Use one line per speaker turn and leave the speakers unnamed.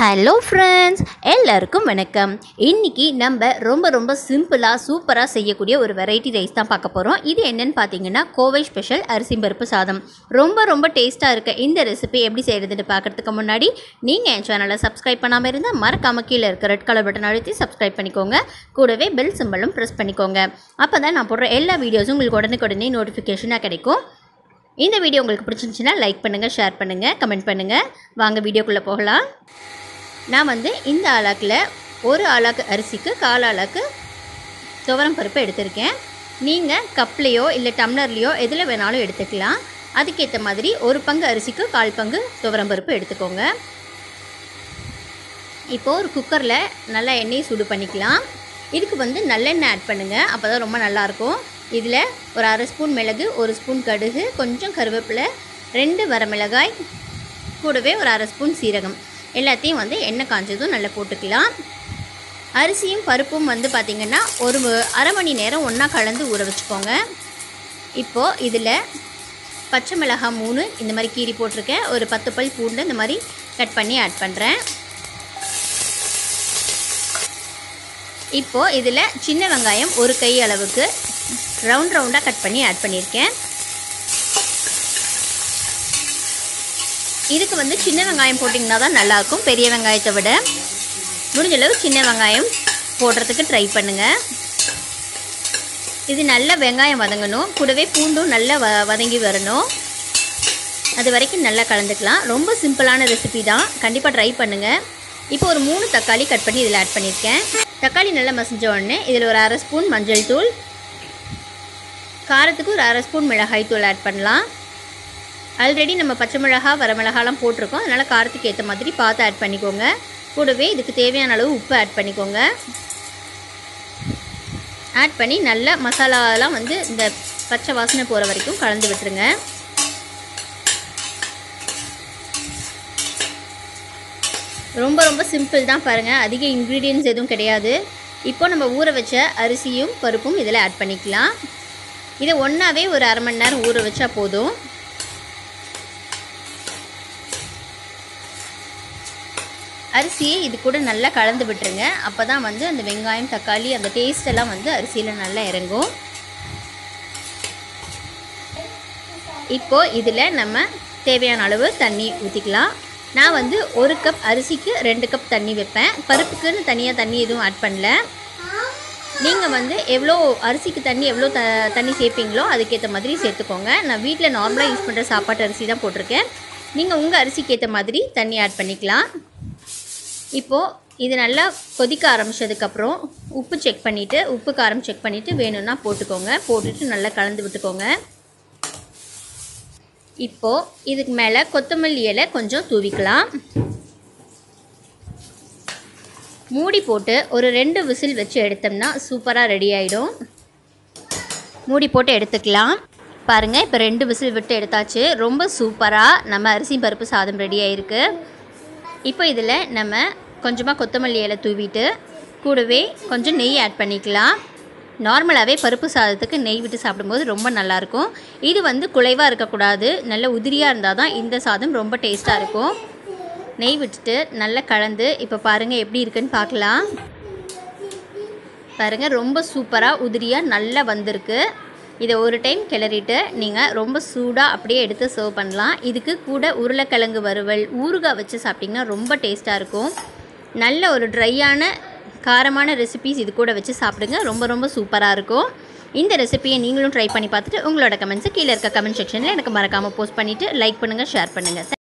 hello friends எல்லாருக்கும் வணக்கம் இன்னைக்கு நம்ம ரொம்ப ரொம்ப சிம்பிளாக சூப்பராக செய்யக்கூடிய ஒரு வெரைட்டி ரைஸ் தான் பார்க்க போகிறோம் இது என்னன்னு பார்த்தீங்கன்னா கோவை ஸ்பெஷல் அரிசி பருப்பு சாதம் ரொம்ப ரொம்ப டேஸ்ட்டாக இருக்க இந்த ரெசிபி எப்படி செய்கிறதுன்னு பார்க்கறதுக்கு முன்னாடி நீங்கள் என் சேனலை சப்ஸ்கிரைப் பண்ணாமல் இருந்தால் மறக்காம கீழே இருக்க ரெட் கலர் பட்டன் அழுத்தி சப்ஸ்கிரைப் பண்ணிக்கோங்க கூடவே பெல் சிம்பலும் ப்ரெஸ் பண்ணிக்கோங்க அப்போ தான் நான் போடுற எல்லா வீடியோஸும் உங்களுக்கு உடனுக்குடனே நோட்டிஃபிகேஷனாக கிடைக்கும் இந்த வீடியோ உங்களுக்கு பிடிச்சிருந்துச்சுன்னா லைக் பண்ணுங்கள் ஷேர் பண்ணுங்கள் கமெண்ட் பண்ணுங்கள் வாங்க வீடியோக்குள்ளே போகலாம் நான் வந்து இந்த ஆளாக்கில் ஒரு ஆளாக்கு அரிசிக்கு கால் ஆளாக்கு துவரம் பருப்பு எடுத்திருக்கேன் நீங்கள் கப்லேயோ இல்லை டம்ளர்லேயோ எதில் வேணாலும் எடுத்துக்கலாம் அதுக்கேற்ற மாதிரி ஒரு பங்கு அரிசிக்கு கால் பங்கு துவரம் பருப்பு எடுத்துக்கோங்க இப்போது ஒரு குக்கரில் நல்லா எண்ணெயை சூடு பண்ணிக்கலாம் இதுக்கு வந்து நல்லெண்ணெய் ஆட் பண்ணுங்கள் அப்போ தான் ரொம்ப நல்லாயிருக்கும் இதில் ஒரு அரை ஸ்பூன் மிளகு ஒரு ஸ்பூன் கடுகு கொஞ்சம் கருவேப்பிலை ரெண்டு வரமிளகாய் கூடவே ஒரு அரை ஸ்பூன் சீரகம் எல்லாத்தையும் வந்து எண்ணெய் காஞ்சதும் நல்லா போட்டுக்கலாம் அரிசியும் பருப்பும் வந்து பார்த்திங்கன்னா ஒரு அரை மணி நேரம் ஒன்றா கலந்து ஊற வச்சுக்கோங்க இப்போது இதில் பச்சை மிளகாய் மூணு இந்த மாதிரி கீரி போட்டிருக்கேன் ஒரு பத்து பல் பூண்டு இந்த மாதிரி கட் பண்ணி ஆட் பண்ணுறேன் இப்போது இதில் சின்ன வெங்காயம் ஒரு கை அளவுக்கு ரவுண்ட் ரவுண்டாக கட் பண்ணி ஆட் பண்ணியிருக்கேன் இதுக்கு வந்து சின்ன வெங்காயம் போட்டிங்கன்னா தான் நல்லாயிருக்கும் பெரிய வெங்காயத்தை விட முடிஞ்ச அளவு சின்ன வெங்காயம் போடுறதுக்கு ட்ரை பண்ணுங்கள் இது நல்ல வெங்காயம் வதங்கணும் கூடவே பூண்டும் நல்லா வ வதங்கி வரணும் அது வரைக்கும் நல்லா கலந்துக்கலாம் ரொம்ப சிம்பிளான ரெசிபி தான் கண்டிப்பாக ட்ரை பண்ணுங்கள் இப்போ ஒரு மூணு தக்காளி கட் பண்ணி இதில் ஆட் பண்ணியிருக்கேன் தக்காளி நல்லா மசிஞ்ச உடனே இதில் ஒரு அரை ஸ்பூன் மஞ்சள் தூள் காரத்துக்கு ஒரு அரை ஸ்பூன் மிளகாய் தூள் ஆட் பண்ணலாம் ஆல்ரெடி நம்ம பச்சை மிளகா வரமிளகாலாம் போட்டிருக்கோம் அதனால் காரத்துக்கு ஏற்ற மாதிரி பார்த்து ஆட் பண்ணிக்கோங்க கூடவே இதுக்கு தேவையான அளவு உப்பு ஆட் பண்ணிக்கோங்க ஆட் பண்ணி நல்லா மசாலாலாம் வந்து இந்த பச்சை வாசனை போகிற வரைக்கும் கலந்து விட்டுருங்க ரொம்ப ரொம்ப சிம்பிள் தான் பாருங்கள் அதிக இன்க்ரீடியன்ஸ் எதுவும் கிடையாது இப்போ நம்ம ஊற வச்ச அரிசியும் பருப்பும் இதில் ஆட் பண்ணிக்கலாம் இதை ஒன்றாவே ஒரு அரை மணி நேரம் ஊற வச்சா போதும் அரிசியை இது கூட நல்லா கலந்து விட்டுருங்க அப்போ தான் வந்து அந்த வெங்காயம் தக்காளி அந்த டேஸ்ட் எல்லாம் வந்து அரிசியில் நல்லா இறங்கும் இப்போது இதில் நம்ம தேவையான அளவு தண்ணி ஊற்றிக்கலாம் நான் வந்து ஒரு கப் அரிசிக்கு ரெண்டு கப் தண்ணி வைப்பேன் பருப்புக்குன்னு தனியாக தண்ணி எதுவும் ஆட் பண்ணல நீங்கள் வந்து எவ்வளோ அரிசிக்கு தண்ணி எவ்வளோ த தண்ணி சேர்ப்பீங்களோ அதுக்கேற்ற மாதிரி சேர்த்துக்கோங்க நான் வீட்டில் நார்மலாக யூஸ் பண்ணுற சாப்பாட்டு அரிசி தான் போட்டிருக்கேன் நீங்கள் உங்கள் அரிசிக்கு ஏற்ற மாதிரி தண்ணி ஆட் பண்ணிக்கலாம் இப்போது இது நல்லா கொதிக்க ஆரம்பித்ததுக்கப்புறம் உப்பு செக் பண்ணிவிட்டு உப்பு காரம் செக் பண்ணிவிட்டு வேணும்னா போட்டுக்கோங்க போட்டுட்டு நல்லா கலந்து விட்டுக்கோங்க இப்போது இதுக்கு மேலே கொத்தமல்லி இலை கொஞ்சம் தூவிக்கலாம் மூடி போட்டு ஒரு ரெண்டு விசில் வச்சு எடுத்தோம்னா சூப்பராக ரெடி ஆகிடும் மூடி போட்டு எடுத்துக்கலாம் பாருங்கள் இப்போ ரெண்டு விசில் விட்டு எடுத்தாச்சு ரொம்ப சூப்பராக நம்ம அரிசி பருப்பு சாதம் ரெடி ஆகிருக்கு இப்போ இதில் நம்ம கொஞ்சமாக கொத்தமல்லி இலை தூவிட்டு கூடவே கொஞ்சம் நெய் ஆட் பண்ணிக்கலாம் நார்மலாகவே பருப்பு சாதத்துக்கு நெய் விட்டு சாப்பிடும்போது ரொம்ப நல்லாயிருக்கும் இது வந்து குலைவாக இருக்கக்கூடாது நல்ல உதிரியாக இருந்தால் தான் இந்த சாதம் ரொம்ப டேஸ்ட்டாக இருக்கும் நெய் விட்டுட்டு நல்லா கலந்து இப்போ பாருங்கள் எப்படி இருக்குன்னு பார்க்கலாம் பாருங்கள் ரொம்ப சூப்பராக உதிரியாக நல்லா வந்திருக்கு இதை ஒரு டைம் கிளறிட்டு நீங்கள் ரொம்ப சூடாக அப்படியே எடுத்து சர்வ் பண்ணலாம் இதுக்கு கூட உருளைக்கிழங்கு வறுவல் ஊறுகாய் வச்சு சாப்பிட்டிங்கன்னா ரொம்ப டேஸ்ட்டாக இருக்கும் நல்ல ஒரு ட்ரையான காரமான ரெசிபிஸ் இது கூட வச்சு சாப்பிடுங்க ரொம்ப ரொம்ப சூப்பராக இருக்கும் இந்த ரெசிபியை நீங்களும் ட்ரை பண்ணி பார்த்துட்டு உங்களோட கமெண்ட்ஸை கீழே இருக்க கமெண்ட் செக்ஷனில் எனக்கு மறக்காமல் போஸ்ட் பண்ணிவிட்டு லைக் பண்ணுங்கள் ஷேர் பண்ணுங்கள்